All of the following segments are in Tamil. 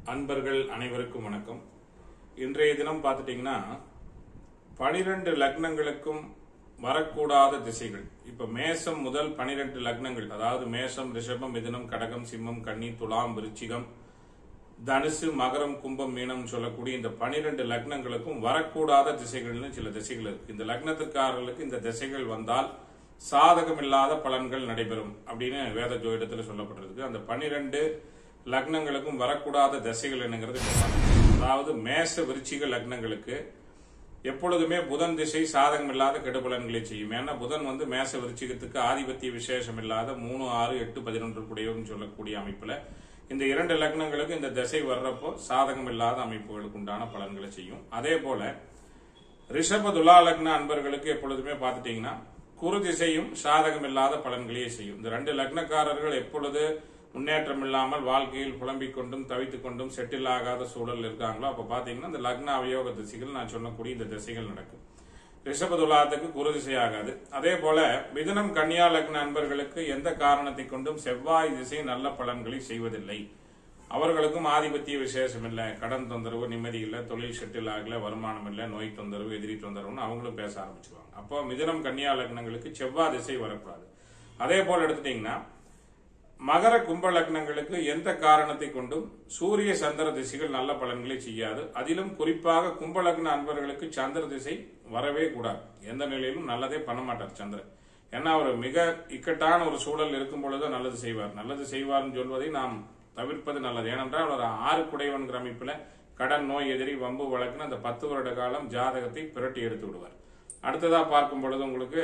அன்பர்கள் அனைவருக்கும் வணக்கம் இன்றைய தினம் பார்த்துட்டீங்கன்னா பனிரெண்டு லக்னங்களுக்கும் வரக்கூடாத திசைகள் இப்ப மேசம் முதல் பனிரெண்டு லக்னங்கள் அதாவது மேசம் ரிஷபம் மிதுனம் கடகம் சிம்மம் கன்னி துலாம் விருச்சிகம் தனுசு மகரம் கும்பம் மீனம் சொல்லக்கூடிய இந்த பனிரெண்டு லக்னங்களுக்கும் வரக்கூடாத திசைகள்னு சில திசைகள் இருக்கு இந்த லக்னத்திற்காரர்களுக்கு இந்த திசைகள் வந்தால் சாதகமில்லாத பலன்கள் நடைபெறும் அப்படின்னு வேத ஜோதிடத்தில் சொல்லப்பட்டிருக்கு அந்த பனிரெண்டு லக்னங்களுக்கும் வரக்கூடாத திசைகள் என்னங்கிறது இப்ப பார்க்கலாம். அதாவது மேச விருச்சிக லக்னங்களுக்கு எப்பொழுதுமே புதன் திசை சாதகம் இல்லாத கெடுபலன்களை செய்யும் ஏன்னா புதன் வந்து மேச விருச்சிகத்துக்கு ஆதிபத்திய விசேஷம் இல்லாத மூணு ஆறு எட்டு பதினொன்று கூடியவன்னு சொல்லக்கூடிய அமைப்புல இந்த இரண்டு லக்னங்களுக்கு இந்த திசை வர்றப்போ சாதகம் இல்லாத அமைப்புகளுக்கு உண்டான பலன்களை செய்யும் அதே போல ரிஷப துலா லக்ன அன்பர்களுக்கு எப்பொழுதுமே பார்த்துட்டீங்கன்னா குரு திசையும் சாதகம் இல்லாத பலன்களையே செய்யும் இந்த ரெண்டு லக்னக்காரர்கள் எப்பொழுது முன்னேற்றம் இல்லாமல் வாழ்க்கையில் புலம்பிக் கொண்டும் தவித்துக் கொண்டும் செட்டில் ஆகாத சூழல் இருக்காங்களோ அப்ப பாத்தீங்கன்னா இந்த லக்ன அவயோக திசைகள் நான் சொன்னக்கூடிய இந்த திசைகள் நடக்கும் ரிஷப துலாத்துக்கு குரு திசை ஆகாது அதே போல மிதுனம் கன்னியா லக்ன அன்பர்களுக்கு எந்த காரணத்தை கொண்டும் செவ்வாய் திசை நல்ல பலன்களை செய்வதில்லை அவர்களுக்கும் ஆதிபத்திய விசேஷம் இல்லை கடன் தொந்தரவு நிம்மதி இல்லை தொழில் செட்டில் ஆகல வருமானம் இல்லை நோய் தொந்தரவு எதிரி தொந்தரவுன்னு அவங்களும் பேச ஆரம்பிச்சிருவாங்க அப்போ மிதுனம் கன்னியா லக்னங்களுக்கு செவ்வாய் திசை வரக்கூடாது அதே போல எடுத்துட்டீங்கன்னா மகர கும்ப லக்னங்களுக்கு எந்த காரணத்தை கொண்டும் சூரிய சந்திர திசைகள் நல்ல பலன்களை செய்யாது அதிலும் குறிப்பாக கும்ப லக்ன அன்பர்களுக்கு சந்திர திசை வரவே கூடாது எந்த நிலையிலும் நல்லதே பண்ண மாட்டார் சந்திரன் ஏன்னா அவர் மிக இக்கட்டான ஒரு சூழல் இருக்கும் பொழுது நல்லது செய்வார் நல்லது செய்வார்னு சொல்வதை நாம் தவிர்ப்பது நல்லது ஏனென்றால் அவர் ஆறு குடைவன்கிற அமைப்புல கடன் நோய் எதிரி வம்பு வழக்குன்னு அந்த பத்து வருட காலம் ஜாதகத்தை பிரட்டி எடுத்து விடுவார் அடுத்ததா பார்க்கும் பொழுது உங்களுக்கு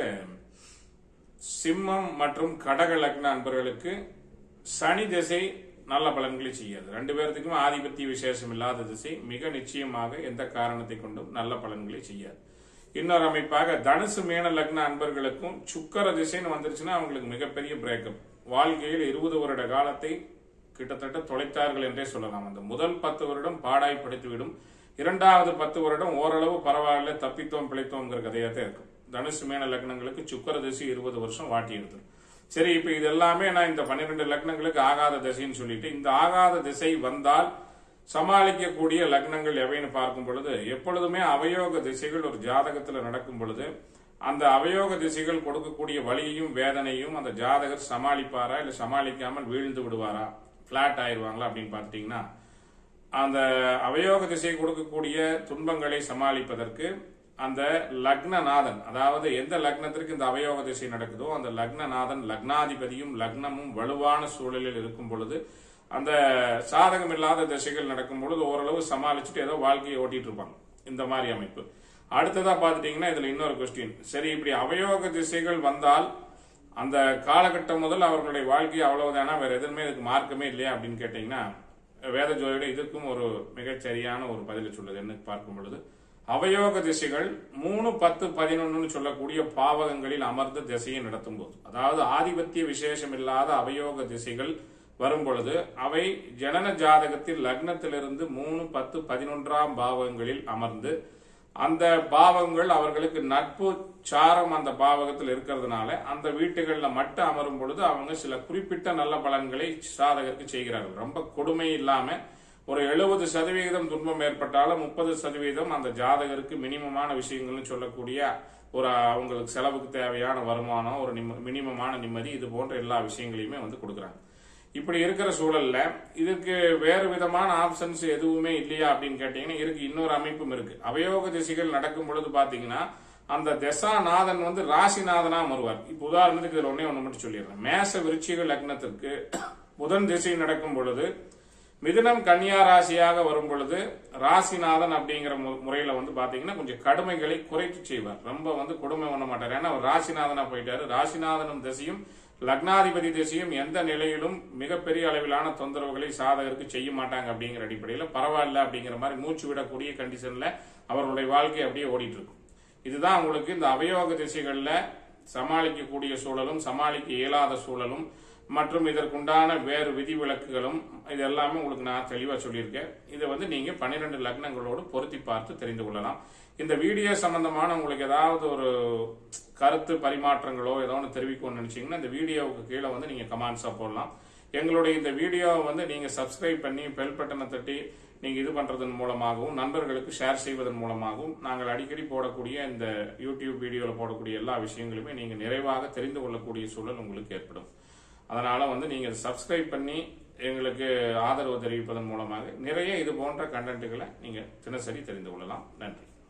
சிம்மம் மற்றும் கடக லக்ன அன்பர்களுக்கு சனி திசை நல்ல பலன்களை செய்யாது ரெண்டு பேர்த்துக்கும் ஆதிபத்திய விசேஷம் இல்லாத திசை மிக நிச்சயமாக எந்த காரணத்தை கொண்டும் நல்ல பலன்களை செய்யாது இன்னொரு அமைப்பாக தனுசு மீன லக்ன அன்பர்களுக்கும் சுக்கர திசைன்னு வந்துருச்சுன்னா அவங்களுக்கு மிகப்பெரிய பிரேக்கப் வாழ்க்கையில் இருபது வருட காலத்தை கிட்டத்தட்ட தொலைத்தார்கள் என்றே சொல்லலாம் அந்த முதல் பத்து வருடம் பாடாய்ப்படுத்திவிடும் இரண்டாவது பத்து வருடம் ஓரளவு பரவாயில்ல தப்பித்தோம் பிழைத்தோம்ங்கிற கதையாக தான் இருக்கும் தனுசு மேன லக்னங்களுக்கு சுக்கர திசை இருபது வருஷம் வாட்டி எடுத்துரும் சரி இப்ப இது எல்லாமே நான் இந்த பன்னிரெண்டு லக்னங்களுக்கு ஆகாத திசைன்னு சொல்லிட்டு இந்த ஆகாத திசை வந்தால் சமாளிக்கக்கூடிய லக்னங்கள் எவைன்னு பார்க்கும் பொழுது எப்பொழுதுமே அவயோக திசைகள் ஒரு ஜாதகத்துல நடக்கும் பொழுது அந்த அவயோக திசைகள் கொடுக்கக்கூடிய வலியையும் வேதனையும் அந்த ஜாதகர் சமாளிப்பாரா இல்ல சமாளிக்காமல் வீழ்ந்து விடுவாரா பிளாட் ஆயிருவாங்களா அப்படின்னு பார்த்துட்டீங்கன்னா அந்த அவயோக திசை கொடுக்கக்கூடிய துன்பங்களை சமாளிப்பதற்கு அந்த லக்னநாதன் அதாவது எந்த லக்னத்திற்கு இந்த அவயோக திசை நடக்குதோ அந்த லக்னநாதன் லக்னாதிபதியும் லக்னமும் வலுவான சூழலில் இருக்கும் பொழுது அந்த சாதகம் இல்லாத திசைகள் நடக்கும் பொழுது ஓரளவு சமாளிச்சுட்டு ஏதோ வாழ்க்கையை ஓட்டிட்டு இருப்பாங்க இந்த மாதிரி அமைப்பு அடுத்ததா பார்த்துட்டீங்கன்னா இதுல இன்னொரு கொஸ்டின் சரி இப்படி அவயோக திசைகள் வந்தால் அந்த காலகட்டம் முதல் அவர்களுடைய வாழ்க்கை அவ்வளவுதானா வேற எதுவுமே இதுக்கு மார்க்கமே இல்லையா அப்படின்னு கேட்டீங்கன்னா வேத ஜோதிட இதுக்கும் ஒரு மிகச் சரியான ஒரு பதிலை சொல்லுது என்ன பார்க்கும் பொழுது அவயோக திசைகள் மூணு பத்து பதினொன்னு சொல்லக்கூடிய பாவகங்களில் அமர்ந்த திசையை நடத்தும் போது அதாவது ஆதிபத்திய விசேஷம் இல்லாத அவயோக திசைகள் வரும் பொழுது அவை ஜனன ஜாதகத்தில் லக்னத்திலிருந்து மூணு பத்து பதினொன்றாம் பாவகங்களில் அமர்ந்து அந்த பாவங்கள் அவர்களுக்கு நட்பு சாரம் அந்த பாவகத்தில் இருக்கிறதுனால அந்த வீட்டுகளில் மட்டும் அமரும் பொழுது அவங்க சில குறிப்பிட்ட நல்ல பலன்களை சாதகருக்கு செய்கிறார்கள் ரொம்ப கொடுமை இல்லாம ஒரு எழுபது சதவிகிதம் துன்பம் ஏற்பட்டாலும் முப்பது சதவீதம் அந்த ஜாதகருக்கு மினிமமான விஷயங்கள்னு சொல்லக்கூடிய ஒரு அவங்களுக்கு செலவுக்கு தேவையான வருமானம் ஒரு மினிமமான நிம்மதி இது போன்ற எல்லா விஷயங்களையுமே வந்து கொடுக்குறாங்க இப்படி இருக்கிற சூழல்ல இதுக்கு வேறு விதமான ஆப்ஷன்ஸ் எதுவுமே இல்லையா அப்படின்னு கேட்டீங்கன்னா இருக்கு இன்னொரு அமைப்பும் இருக்கு அவயோக திசைகள் நடக்கும் பொழுது பாத்தீங்கன்னா அந்த தசாநாதன் வந்து ராசிநாதனா வருவார் இப்ப உதாரணத்துக்கு இதுல ஒன்னே ஒண்ணு மட்டும் சொல்லிடுறேன் மேச விருச்சிக லக்னத்திற்கு புதன் திசை நடக்கும் பொழுது மிதுனம் கன்னியா ராசியாக வரும் பொழுது ராசிநாதன் அப்படிங்கிற முறையில வந்து பாத்தீங்கன்னா கொஞ்சம் கடுமைகளை குறைத்து செய்வார் ரொம்ப வந்து கொடுமை பண்ண மாட்டார் ஏன்னா அவர் ராசிநாதனா போயிட்டாரு ராசிநாதனும் திசையும் லக்னாதிபதி திசையும் எந்த நிலையிலும் மிகப்பெரிய அளவிலான தொந்தரவுகளை சாதகருக்கு செய்ய மாட்டாங்க அப்படிங்கிற அடிப்படையில் பரவாயில்ல அப்படிங்கிற மாதிரி மூச்சு விடக்கூடிய கண்டிஷன்ல அவர்களுடைய வாழ்க்கை அப்படியே ஓடிட்டு இருக்கும் இதுதான் உங்களுக்கு இந்த அவயோக திசைகள்ல சமாளிக்கக்கூடிய சூழலும் சமாளிக்க இயலாத சூழலும் மற்றும் இதற்குண்டான வேறு விதிவிலக்குகளும் இது எல்லாமே உங்களுக்கு நான் தெளிவா சொல்லியிருக்கேன் இதை வந்து நீங்க பன்னிரெண்டு லக்னங்களோடு பொருத்தி பார்த்து தெரிந்து கொள்ளலாம் இந்த வீடியோ சம்பந்தமான உங்களுக்கு ஏதாவது ஒரு கருத்து பரிமாற்றங்களோ ஏதோ ஒன்று தெரிவிக்கணும்னு நினைச்சீங்கன்னா இந்த வீடியோவுக்கு கீழே வந்து நீங்க கமெண்ட்ஸா போடலாம் எங்களுடைய இந்த வீடியோவை வந்து நீங்க சப்ஸ்கிரைப் பண்ணி பெல் பட்டனை தட்டி நீங்க இது பண்றதன் மூலமாகவும் நண்பர்களுக்கு ஷேர் செய்வதன் மூலமாகவும் நாங்கள் அடிக்கடி போடக்கூடிய இந்த யூடியூப் வீடியோவில் போடக்கூடிய எல்லா விஷயங்களுமே நீங்க நிறைவாக தெரிந்து கொள்ளக்கூடிய சூழல் உங்களுக்கு ஏற்படும் அதனால வந்து நீங்க சப்ஸ்கிரைப் பண்ணி எங்களுக்கு ஆதரவு தெரிவிப்பதன் மூலமாக நிறைய இது போன்ற கண்டென்ட்டுகளை நீங்க தினசரி தெரிந்து கொள்ளலாம் நன்றி